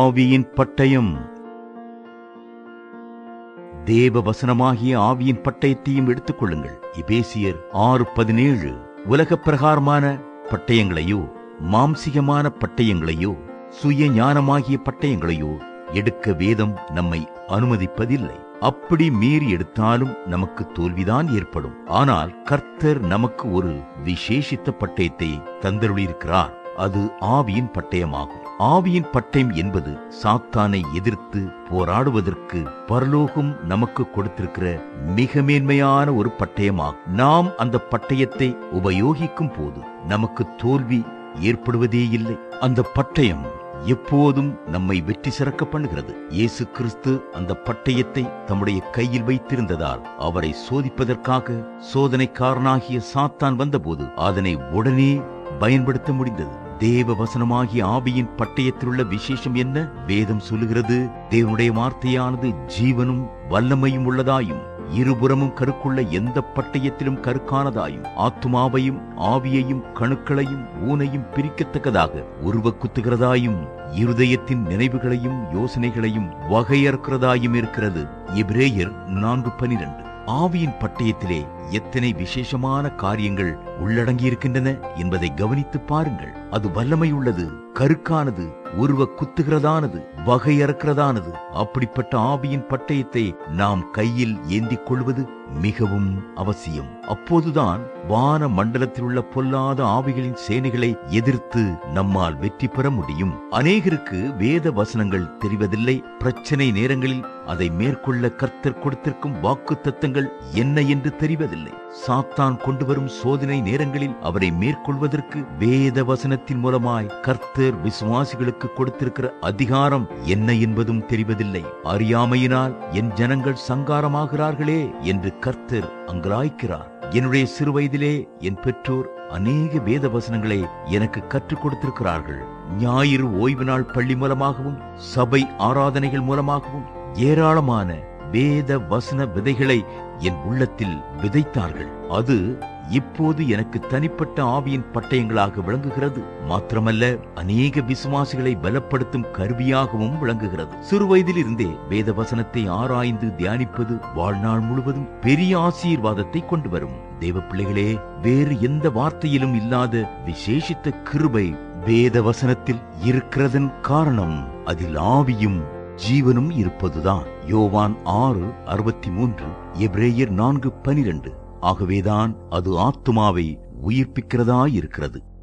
ஆவியின் பட்டயம் தேவ வசனமாகிய ஆவியின் பட்டயத்தையும் எடுத்துக் கொள்ளுங்கள் எபேசியர் ஆறு பதினேழு உலக பிரகாரமான பட்டயங்களையோ மாம்சிகமான பட்டயங்களையோ சுய ஞானமாகிய பட்டயங்களையோ எடுக்க வேதம் நம்மை அனுமதிப்பதில்லை அப்படி மீறி எடுத்தாலும் நமக்கு தோல்விதான் ஏற்படும் ஆனால் கர்த்தர் நமக்கு ஒரு விசேஷித்த பட்டயத்தை தந்தருளியிருக்கிறார் அது ஆவியின் பட்டயமாகும் ஆவியின் பட்டயம் என்பது சாத்தானை எதிர்த்து போராடுவதற்கு பரலோகம் நமக்கு கொடுத்திருக்கிற மிக மேன்மையான ஒரு பட்டயமாகும் நாம் அந்த பட்டயத்தை உபயோகிக்கும் போது நமக்கு தோல்வி ஏற்படுவதே இல்லை அந்த பட்டயம் எப்போதும் நம்மை வெற்றி சிறக்க பண்ணுகிறது இயேசு கிறிஸ்து அந்த பட்டயத்தை தம்முடைய கையில் வைத்திருந்ததால் அவரை சோதிப்பதற்காக சோதனைக்காரனாகிய சாத்தான் வந்தபோது அதனை உடனே பயன்படுத்த முடிந்தது தேவ வசனமாகிய ஆவியின் பட்டயத்தில் உள்ள விசேஷம் என்ன வேதம் சொல்லுகிறது தேவனுடைய வார்த்தையானது ஜீவனும் வல்லமையும் உள்ளதாயும் இருபுறமும் கருக்குள்ள எந்த பட்டயத்திலும் கருக்கானதாயும் ஆத்துமாவையும் ஆவியையும் கணுக்களையும் ஊனையும் பிரிக்கத்தக்கதாக உருவ குத்துகிறதாயும் இருதயத்தின் நினைவுகளையும் யோசனைகளையும் வகையறுக்கிறதாயும் இருக்கிறது எபிரேயர் நான்கு பனிரெண்டு ஆவியின் பட்டயத்திலே எத்தனை விசேஷமான காரியங்கள் உள்ளடங்கியிருக்கின்றன என்பதை கவனித்து பாருங்கள் அது வல்லமை உள்ளது கருக்கானது உருவ குத்துகிறதானது வகையறக்கிறதானது அப்படிப்பட்ட ஆவியின் பட்டயத்தை நாம் கையில் ஏந்திக் கொள்வது மிகவும் அவசியம் அப்போதுதான் வான மண்டலத்தில் உள்ள பொல்லாத ஆவிகளின் சேனைகளை எதிர்த்து நம்மால் வெற்றி பெற முடியும் அநேகருக்கு வேத வசனங்கள் தெரிவதில்லை பிரச்சனை நேரங்களில் அதை மேற்கொள்ள கர்த்தர் கொடுத்திருக்கும் வாக்கு தத்தங்கள் என்ன என்று தெரிவதில்லை சாத்தான் கொண்டு வரும் சோதனை நேரங்களில் அவரை மேற்கொள்வதற்கு வேத வசனத்தின் மூலமாய் கர்த்தர் விசுவாசிகளுக்கு கொடுத்திருக்கிற அதிகாரம் என்ன என்பதும் தெரிவதில்லை அறியாமையினால் என் ஜனங்கள் சங்காரமாகிறார்களே என்று கர்த்தர் அங்கலாய்க்கிறார் என்னுடைய சிறு வயதிலே என் பெற்றோர் அநேக வேத வசனங்களை எனக்கு கற்றுக் கொடுத்திருக்கிறார்கள் ஞாயிறு ஓய்வு நாள் பள்ளி மூலமாகவும் சபை ஆராதனைகள் மூலமாகவும் ஏராளமான வேத வசன விதைகளை என் உள்ளத்தில் விதைத்தார்கள் அது இப்போது எனக்கு தனிப்பட்ட ஆவியின் பட்டயங்களாக விளங்குகிறது மாத்திரமல்ல அநேக விசுவாசிகளை பலப்படுத்தும் கருவியாகவும் விளங்குகிறது சிறு வயதிலிருந்தே வேத வசனத்தை ஆராய்ந்து தியானிப்பது வாழ்நாள் முழுவதும் பெரிய ஆசீர்வாதத்தை கொண்டு வரும் தேவ பிள்ளைகளே வேறு எந்த வார்த்தையிலும் இல்லாத விசேஷித்த கிருபை வேத வசனத்தில் இருக்கிறதன் காரணம் அதில் ஆவியும் ஜீவனும் இருப்பதுதான் யோவான் ஆறு அறுபத்தி மூன்று எப்ரேயர் நான்கு பனிரெண்டு ஆகவேதான் அது ஆத்துமாவை உயிர்ப்பிக்கிறதாயிருக்கிறது